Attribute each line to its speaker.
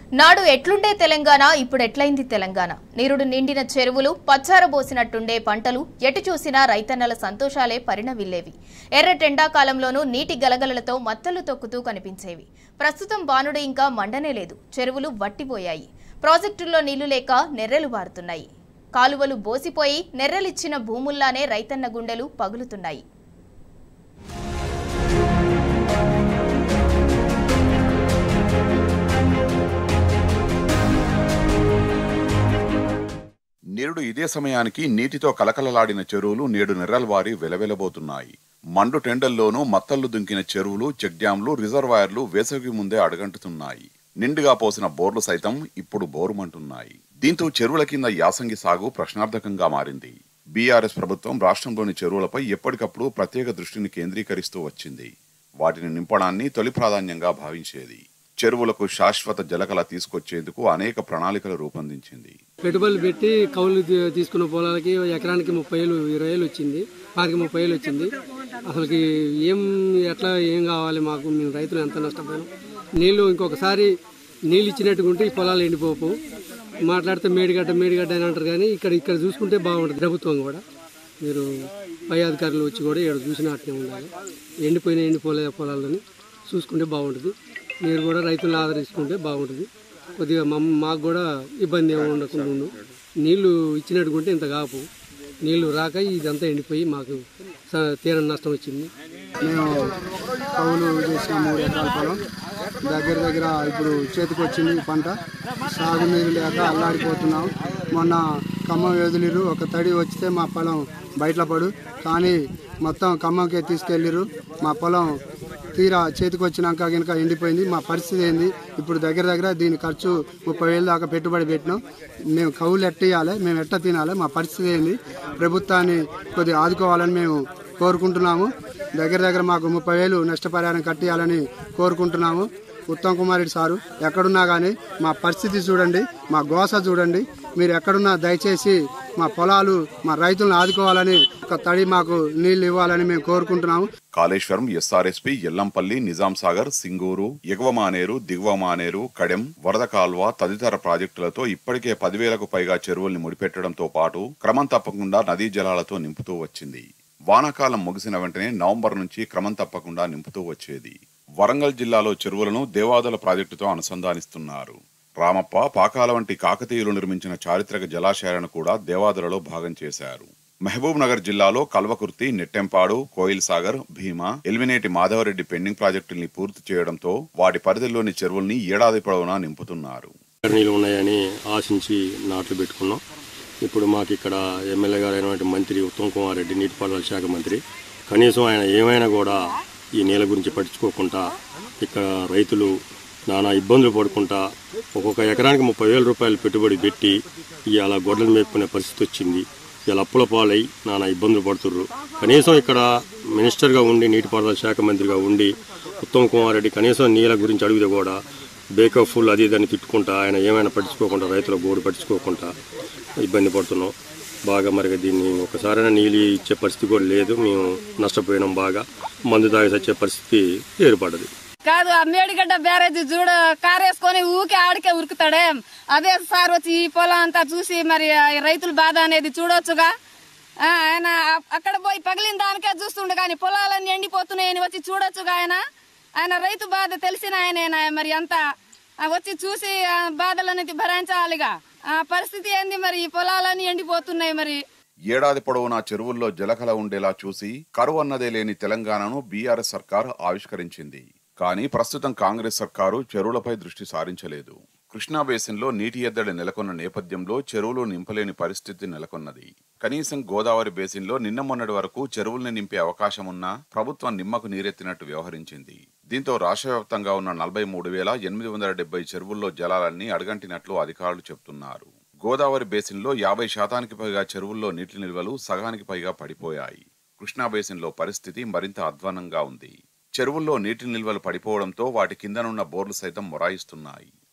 Speaker 1: నాడు ఎట్లుండే తెలంగాణ ఇప్పుడు ఎట్లయింది తెలంగాణ నీరుడు నిండిన చెరువులు పచ్చారబోసినట్టుండే పంటలు ఎటు చూసినా రైతన్నల సంతోషాలే పరిణవిల్లేవి ఎర్రటెండాకాలంలోనూ నీటి గలగలలతో మత్తలు తొక్కుతూ కనిపించేవి ప్రస్తుతం బానుడు ఇంకా మండనే లేదు చెరువులు వట్టిపోయాయి ప్రాజెక్టుల్లో నీళ్లు లేక నెర్రెలు బారుతున్నాయి కాలువలు బోసిపోయి నెర్రెలిచ్చిన భూముల్లానే రైతన్న గుండెలు పగులుతున్నాయి
Speaker 2: నేడు ఇదే సమయానికి నీటితో కలకలలాడిన చెరువులు నేడు నిర్రల్వారి వెలవెలబోతున్నాయి మండు టెండల్లోనూ మత్తళ్లు దుంకిన చెరువులు చెక్ డ్యాంలు రిజర్వాయర్లు వేసవికి ముందే అడగంటుతున్నాయి నిండుగా పోసిన బోర్లు సైతం ఇప్పుడు బోరుమంటున్నాయి దీంతో చెరువుల కింద యాసంగి సాగు ప్రశ్నార్థకంగా మారింది బీఆర్ఎస్ ప్రభుత్వం రాష్ట్రంలోని చెరువులపై ఎప్పటికప్పుడు ప్రత్యేక దృష్టిని కేంద్రీకరిస్తూ వచ్చింది వాటిని నింపడాన్ని తొలి ప్రాధాన్యంగా భావించేది చెరువులకు శాశ్వత జలకళ తీసుకొచ్చేందుకు అనేక ప్రణాళికలు రూపొందించింది
Speaker 3: పెట్టుబడులు పెట్టి కౌలు తీ- తీసుకున్న పొలాలకి ఎకరానికి ముప్పై వేలు ఇరవై వేలు వచ్చింది వారికి ముప్పై వేలు వచ్చింది అసలుకి ఏం ఎట్లా ఏం కావాలి మాకు మేము రైతులు ఎంత నష్టపోయాం నీళ్లు ఇంకొకసారి నీళ్ళు ఇచ్చినట్టుకుంటే ఈ పొలాలు ఎండిపోపు మాట్లాడితే మేడిగడ్డ మేడిగడ్డ అని అంటారు కానీ ఇక్కడ ఇక్కడ చూసుకుంటే బాగుంటుంది ప్రభుత్వం కూడా మీరు పై అధికారులు వచ్చి కూడా ఇక్కడ చూసినట్టే ఉండాలి ఎండిపోయిన ఎండిపోలే పొలాలని చూసుకుంటే బాగుంటుంది మీరు కూడా రైతులను ఆదరించుకుంటే బాగుంటుంది కొద్దిగా మమ్- మాకు కూడా ఇబ్బంది ఏమి ఉండకుండా ఉండు నీళ్లు ఇచ్చినట్టుకుంటే ఇంత కాపు నీళ్లు రాక ఇదంతా ఎండిపోయి మాకు స- తీరని నష్టం వచ్చింది
Speaker 4: మేము కౌలు చేసిన మూడు ఎకరాల పొలం దగ్గర దగ్గర ఇప్పుడు చేతికి వచ్చింది ఈ పంట సాగునీరు లేక అల్లాడిపోతున్నాం మొన్న ఖమ్మం వదిలిరు ఒక తడి వచ్చితే మా పొలం బయట పడు కానీ మొత్తం ఖమ్మంకే తీసుకెళ్ళిరు మా పొలం తీరా చేతికి వచ్చినాక కనుక ఎండిపోయింది మా పరిస్థితి ఏంది ఇప్పుడు దగ్గర దగ్గర దీని ఖర్చు ముప్పై వేలు దాకా పెట్టుబడి పెట్టినాం మేము కౌలు ఎట్టేయాలి మేము ఎట్ట తినాలి మా పరిస్థితి ఏంది ప్రభుత్వాన్ని కొద్దిగా ఆదుకోవాలని మేము కోరుకుంటున్నాము దగ్గర దగ్గర మాకు ముప్పై వేలు నష్టపరిహారం కట్టియాలని కోరుకుంటున్నాము ఉత్తమ్ కుమార్ రెడ్డి సారు ఎక్కడున్నా కానీ మా పరిస్థితి చూడండి మా గోస చూడండి మీరు ఎక్కడున్నా దయచేసి మా పొలాలు మా రైతులను ఆదుకోవాలని ఒక తడి మాకు నీళ్లు ఇవ్వాలని మేము కోరుకుంటున్నాము
Speaker 2: కాళేశ్వరం ఎస్ఆర్ఎస్పీ ఎల్లంపల్లి నిజాం సాగర్ సింగూరు ఎగువ మానేరు దిగువ మానేరు కడెం వరద కాల్వ తదితర ప్రాజెక్టులతో ఇప్పటికే పదివేలకు పైగా చెరువుల్ని ముడిపెట్టడంతో పాటు క్రమం తప్పకుండా నదీ జలాలతో నింపుతూ వచ్చింది వానాకాలం ముగిసిన వెంటనే నవంబర్ నుంచి క్రమం తప్పకుండా నింపుతూ వచ్చేది వరంగల్ జిల్లాలో చెరువులను దేవాదుల ప్రాజెక్టుతో అనుసంధానిస్తున్నారు రామప్ప పాకాల వంటి కాకతీయులు నిర్మించిన చారిత్రక జలాశయాలను కూడా దేవాదులలో భాగం చేశారు మహబూబ్ నగర్ జిల్లాలో కల్వకుర్తి నెట్టెంపాడు కోయిల్ సాగర్ భీమా ఎల్మినేటి మాధవరెడ్డి పెండింగ్ ప్రాజెక్టుల్ని పూర్తి చేయడంతో వాటి పరిధిలోని చెరువుల్ని ఏడాది పొడవునా నింపుతున్నారు
Speaker 5: నీళ్ళు ఉన్నాయని ఆశించి నాట్లు పెట్టుకున్నాం ఇప్పుడు మాకు ఇక్కడ ఎమ్మెల్యే గారు అయినటువంటి మంత్రి ఉత్తమ్ కుమార్ రెడ్డి నీటిపారుదల శాఖ మంత్రి కనీసం ఆయన ఏమైనా కూడా ఈ నీళ్ళ గురించి పట్టించుకోకుండా ఇక్కడ రైతులు నానా ఇబ్బందులు పడుకుంటా ఒక్కొక్క ఎకరానికి ముప్పై వేల రూపాయలు పెట్టుబడి పెట్టి ఇవాళ గొడ్డలు మేపుకునే పరిస్థితి వచ్చింది ఇలా అప్పుల పాలై నానా ఇబ్బందులు పడుతుర్రు కనీసం ఇక్కడ మినిస్టర్గా ఉండి నీటిపారుదల శాఖ మంత్రిగా ఉండి ఉత్తమ్ కుమార్ రెడ్డి కనీసం నీళ్ళ గురించి అడిగితే కూడా బేకప్ ఫుల్ అది దాన్ని తిట్టుకుంటా ఆయన ఏమైనా పట్టించుకోకుండా రైతుల గోడు పట్టించుకోకుండా ఇబ్బంది పడుతున్నాం బాగా మరి దీన్ని ఒకసారైనా నీళ్ళు ఇచ్చే పరిస్థితి కూడా లేదు మేము నష్టపోయినాం బాగా మందు తాగి వచ్చే పరిస్థితి ఏర్పడ్డది
Speaker 6: కాదు ఆ మేడిగడ్డ బ్యారేజ్ చూడ కారేసుకొని ఊకే ఆడికే ఉరుకుతాడే అదే సార్ వచ్చి ఈ పొలం అంతా చూసి మరి ఆ రైతుల బాధ అనేది చూడొచ్చుగా ఆ, ఆయన ఆ- అక్కడ పోయి పగిలిన దానికే చూస్తుండే కానీ పొలాలన్నీ ఎండిపోతున్నాయని వచ్చి చూడొచ్చుగా ఆయన ఆయన రైతు బాధ తెలిసిన ఆయనేనా మరి అంతా ఆ, వచ్చి చూసి ఆ బాధలనేది భరించాలిగా ఆ పరిస్థితి ఏంది మరి ఈ పొలాలన్నీ ఎండిపోతున్నాయి మరి
Speaker 2: ఏడాది పొడవునా చెరువుల్లో జలకళ ఉండేలా చూసి కరువు అన్నదే లేని తెలంగాణను బీఆర్ఎస్ సర్కార్ ఆవిష్కరించింది కానీ ప్రస్తుతం కాంగ్రెస్ సర్కారు చెరువులపై దృష్టి సారించలేదు కృష్ణా బేసిన్లో నీటి ఎద్దడి నెలకొన్న నేపథ్యంలో చెరువులు నింపలేని పరిస్థితి నెలకొన్నది కనీసం గోదావరి బేసిన్లో నిన్న మొన్నటి వరకు చెరువుల్ని నింపే అవకాశం ఉన్నా ప్రభుత్వం నిమ్మకు నీరెత్తినట్టు వ్యవహరించింది దీంతో రాష్ట్ర వ్యాప్తంగా ఉన్న నలభై మూడు వేల ఎనిమిది వందల డెబ్బై చెరువుల్లో జలాలన్నీ అడగంటినట్లు అధికారులు చెబుతున్నారు గోదావరి బేసిన్లో యాభై శాతానికి పైగా చెరువుల్లో నీటి నిల్వలు సగానికి పైగా పడిపోయాయి కృష్ణా బేసిన్లో పరిస్థితి మరింత అధ్వానంగా ఉంది చెరువుల్లో నీటి నిల్వలు పడిపోవడంతో వాటి కిందనున్న బోర్లు సైతం మొరాయిస్తున్నాయి